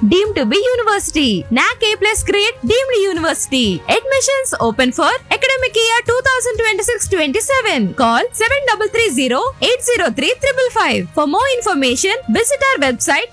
deemed to be university. NAC A plus grade deemed university. Admissions open for academic year 2026-27. Call 7330-803-555. For more information, visit our website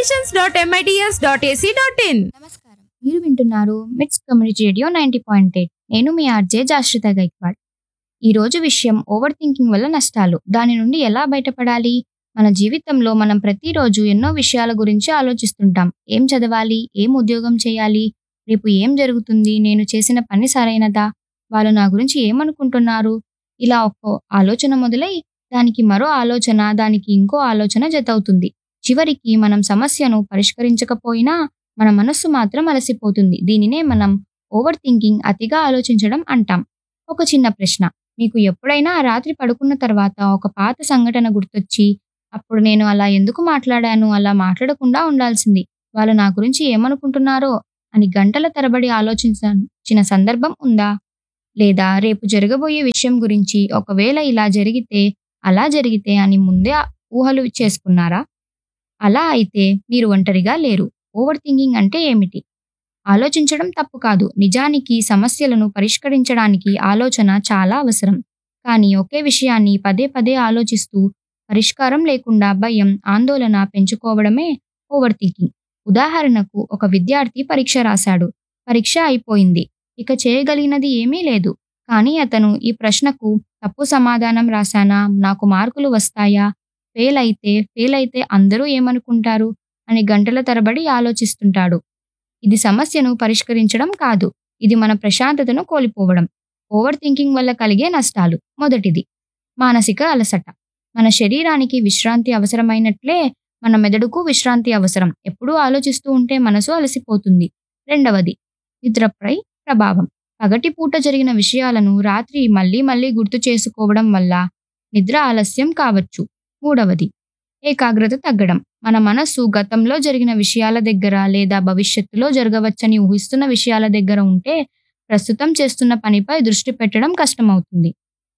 admissions.mits.ac.in. నమస్కారం మీరు వింటున్నారు MITS community radio ninety point eight నేను మీ RJ జాశ్రిత Gaikwad ఈ రోజు విషయం over thinking వల్ల నష్టాలు దాని నుండి ఎలా బయటపడాలి మన జీవితంలో మనం ప్రతిరోజు ఎన్నో విషయాల గురించి ఆలోచిస్తుంటాం ఏం చదవాలి ఏం ఉద్యోగం చేయాలి రేపు ఏం జరుగుతుంది నేను చేసిన పని సరైనదా వాళ్ళు నా గురించి ఏమనుకుంటున్నారు ఇలా ఒక్కో ఆలోచన మొదలై దానికి మరో ఆలోచన దానికి ఇంకో ఆలోచన జతవుతుంది చివరికి మనం సమస్యను పరిష్కరించకపోయినా మన మనస్సు మాత్రం అలసిపోతుంది దీనినే మనం ఓవర్ థింకింగ్ అతిగా ఆలోచించడం అంటాం ఒక చిన్న ప్రశ్న మీకు ఎప్పుడైనా రాత్రి పడుకున్న తర్వాత ఒక పాత సంఘటన గుర్తొచ్చి అప్పుడు నేను అలా ఎందుకు మాట్లాడాను అలా మాట్లాడకుండా ఉండాల్సింది వాళ్ళు నా గురించి ఏమనుకుంటున్నారో అని గంటల తరబడి ఆలోచించిన సందర్భం ఉందా లేదా రేపు జరగబోయే విషయం గురించి ఒకవేళ ఇలా జరిగితే అలా జరిగితే అని ముందే ఊహలు చేసుకున్నారా అలా అయితే మీరు ఒంటరిగా లేరు ఓవర్ థింకింగ్ అంటే ఏమిటి ఆలోచించడం తప్పు కాదు నిజానికి సమస్యలను పరిష్కరించడానికి ఆలోచన చాలా అవసరం కానీ ఒకే విషయాన్ని పదే పదే ఆలోచిస్తూ పరిష్కారం లేకుండా భయం ఆందోళన పెంచుకోవడమే ఓవర్ థింకింగ్ ఉదాహరణకు ఒక విద్యార్థి పరీక్ష రాశాడు పరీక్ష అయిపోయింది ఇక చేయగలిగినది ఏమీ లేదు కానీ అతను ఈ ప్రశ్నకు తప్పు సమాధానం రాశానా నాకు మార్కులు వస్తాయా ఫెయిల్ అయితే ఫెయిల్ అయితే అందరూ ఏమనుకుంటారు అని గంటల తరబడి ఆలోచిస్తుంటాడు ఇది సమస్యను పరిష్కరించడం కాదు ఇది మన ప్రశాంతతను కోల్పోవడం ఓవర్ థింకింగ్ వల్ల కలిగే నష్టాలు మొదటిది మానసిక అలసట మన శరీరానికి విశ్రాంతి అవసరమైనట్లే మన మెదడుకు విశ్రాంతి అవసరం ఎప్పుడూ ఆలోచిస్తూ ఉంటే మనసు అలసిపోతుంది రెండవది నిద్రపై ప్రభావం పగటిపూట జరిగిన విషయాలను రాత్రి మళ్ళీ మళ్ళీ గుర్తు చేసుకోవడం వల్ల నిద్ర ఆలస్యం కావచ్చు మూడవది ఏకాగ్రత తగ్గడం మన మనస్సు గతంలో జరిగిన విషయాల దగ్గర లేదా భవిష్యత్తులో జరగవచ్చని ఊహిస్తున్న విషయాల దగ్గర ఉంటే ప్రస్తుతం చేస్తున్న పనిపై దృష్టి పెట్టడం కష్టమవుతుంది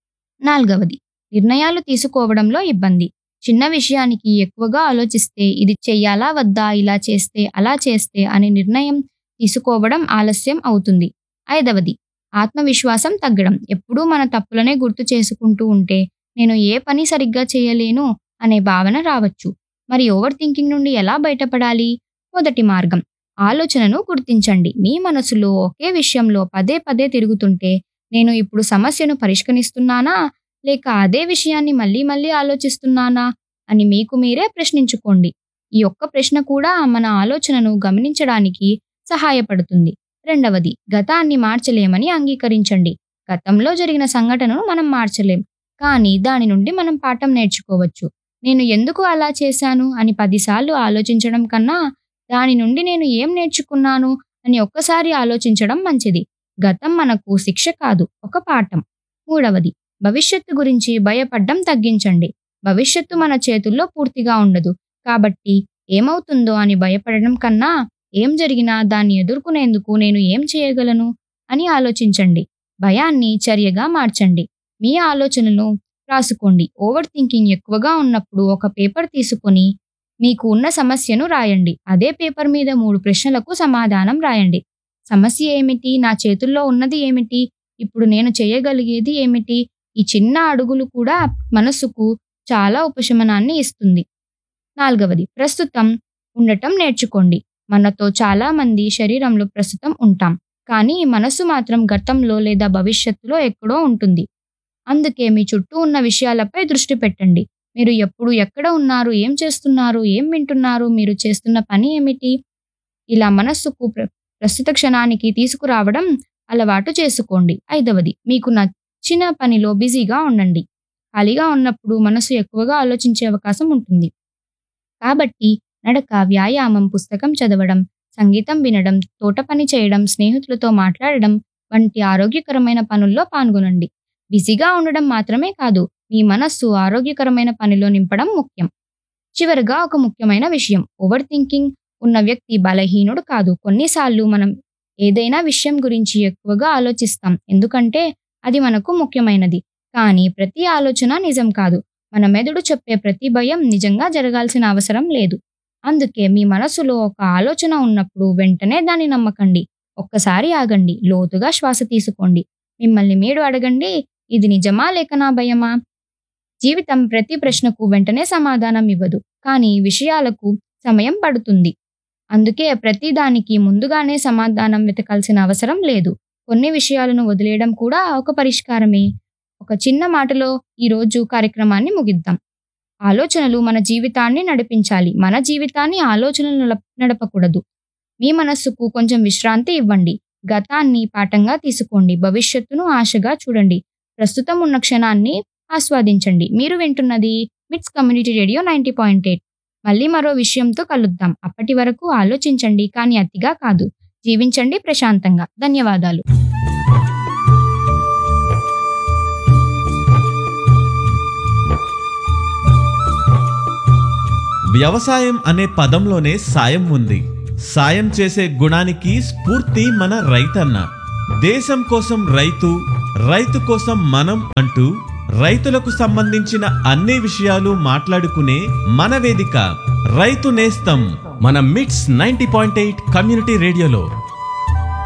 నాలుగవది నిర్ణయాలు తీసుకోవడంలో ఇబ్బంది చిన్న విషయానికి ఎక్కువగా ఆలోచిస్తే ఇది చెయ్యాలా వద్దా ఇలా చేస్తే అలా చేస్తే అనే నిర్ణయం తీసుకోవడం ఆలస్యం అవుతుంది ఐదవది ఆత్మవిశ్వాసం తగ్గడం ఎప్పుడూ మన తప్పులనే గుర్తు చేసుకుంటూ ఉంటే నేను ఏ పని సరిగ్గా చేయలేను అనే భావన రావచ్చు మరి ఓవర్ థింకింగ్ నుండి ఎలా బయటపడాలి మొదటి మార్గం ఆలోచనను గుర్తించండి మీ మనసులో ఒకే విషయంలో పదే పదే తిరుగుతుంటే నేను ఇప్పుడు సమస్యను పరిష్కరిస్తున్నానా లేక అదే విషయాన్ని మళ్ళీ మళ్ళీ ఆలోచిస్తున్నానా అని మీకు మీరే ప్రశ్నించుకోండి ఈ ఒక్క ప్రశ్న కూడా మన ఆలోచనను గమనించడానికి సహాయపడుతుంది రెండవది గతాన్ని మార్చలేమని అంగీకరించండి గతంలో జరిగిన సంఘటనను మనం మార్చలేం కానీ దాని నుండి మనం పాఠం నేర్చుకోవచ్చు నేను ఎందుకు అలా చేశాను అని పదిసార్లు ఆలోచించడం కన్నా దాని నుండి నేను ఏం నేర్చుకున్నాను అని ఒక్కసారి ఆలోచించడం మంచిది గతం మనకు శిక్ష కాదు ఒక పాఠం మూడవది భవిష్యత్తు గురించి భయపడ్డం తగ్గించండి భవిష్యత్తు మన చేతుల్లో పూర్తిగా ఉండదు కాబట్టి ఏమవుతుందో అని భయపడడం కన్నా ఏం జరిగినా దాన్ని ఎదుర్కొనేందుకు నేను ఏం చేయగలను అని ఆలోచించండి భయాన్ని చర్యగా మార్చండి మీ ఆలోచనలను రాసుకోండి ఓవర్ థింకింగ్ ఎక్కువగా ఉన్నప్పుడు ఒక పేపర్ తీసుకొని మీకు ఉన్న సమస్యను రాయండి అదే పేపర్ మీద మూడు ప్రశ్నలకు సమాధానం రాయండి సమస్య ఏమిటి నా చేతుల్లో ఉన్నది ఏమిటి ఇప్పుడు నేను చేయగలిగేది ఏమిటి ఈ చిన్న అడుగులు కూడా మనసుకు చాలా ఉపశమనాన్ని ఇస్తుంది నాలుగవది ప్రస్తుతం ఉండటం నేర్చుకోండి మనతో చాలా మంది శరీరంలో ప్రస్తుతం ఉంటాం కానీ మనసు మాత్రం గతంలో లేదా భవిష్యత్తులో ఎక్కడో ఉంటుంది అందుకే మీ చుట్టూ ఉన్న విషయాలపై దృష్టి పెట్టండి మీరు ఎప్పుడు ఎక్కడ ఉన్నారు ఏం చేస్తున్నారు ఏం వింటున్నారు మీరు చేస్తున్న పని ఏమిటి ఇలా మనస్సుకు ప్ర- ప్రస్తుత క్షణానికి తీసుకురావడం అలవాటు చేసుకోండి ఐదవది మీకు నచ్చిన పనిలో బిజీగా ఉండండి ఖాళీగా ఉన్నప్పుడు మనసు ఎక్కువగా ఆలోచించే అవకాశం ఉంటుంది కాబట్టి నడక వ్యాయామం పుస్తకం చదవడం సంగీతం వినడం తోట పని చేయడం స్నేహితులతో మాట్లాడడం వంటి ఆరోగ్యకరమైన పనుల్లో పాల్గొనండి బిజీగా ఉండడం మాత్రమే కాదు మీ మనస్సు ఆరోగ్యకరమైన పనిలో నింపడం ముఖ్యం చివరగా ఒక ముఖ్యమైన విషయం ఓవర్ థింకింగ్ ఉన్న వ్యక్తి బలహీనుడు కాదు కొన్నిసార్లు మనం ఏదైనా విషయం గురించి ఎక్కువగా ఆలోచిస్తాం ఎందుకంటే అది మనకు ముఖ్యమైనది కానీ ప్రతి ఆలోచన నిజం కాదు మన మెదడు చెప్పే ప్రతి భయం నిజంగా జరగాల్సిన అవసరం లేదు అందుకే మీ మనసులో ఒక ఆలోచన ఉన్నప్పుడు వెంటనే దాన్ని నమ్మకండి ఒక్కసారి ఆగండి లోతుగా శ్వాస తీసుకోండి మిమ్మల్ని మీరు అడగండి ఇది నిజమా లేక నా భయమా జీవితం ప్రతి ప్రశ్నకు వెంటనే సమాధానం ఇవ్వదు కానీ విషయాలకు సమయం పడుతుంది అందుకే ప్రతి దానికి ముందుగానే సమాధానం వెతకాల్సిన అవసరం లేదు కొన్ని విషయాలను వదిలేయడం కూడా ఒక పరిష్కారమే ఒక చిన్న మాటలో ఈరోజు కార్యక్రమాన్ని ముగిద్దాం ఆలోచనలు మన జీవితాన్ని నడిపించాలి మన జీవితాన్ని ఆలోచనలు నడప- నడపకూడదు మీ మనస్సుకు కొంచెం విశ్రాంతి ఇవ్వండి గతాన్ని పాఠంగా తీసుకోండి భవిష్యత్తును ఆశగా చూడండి ప్రస్తుతం ఉన్న క్షణాన్ని ఆస్వాదించండి మీరు వింటున్నది MITS community radio ninety point eight మళ్ళీ మరో విషయంతో కలుద్దాం అప్పటి వరకు ఆలోచించండి కానీ అతిగా కాదు జీవించండి ప్రశాంతంగా ధన్యవాదాలు వ్యవసాయం అనే పదంలోనే సాయం ఉంది సాయం చేసే గుణానికి స్ఫూర్తి మన రైతన్న దేశం కోసం రైతు రైతు కోసం మనం అంటూ రైతులకు సంబంధించిన అన్ని విషయాలు మాట్లాడుకునే మన వేదిక రైతు నేస్తం మన మిట్స్ నైంటీ పాయింట్ ఎయిట్ కమ్యూనిటీ రేడియోలో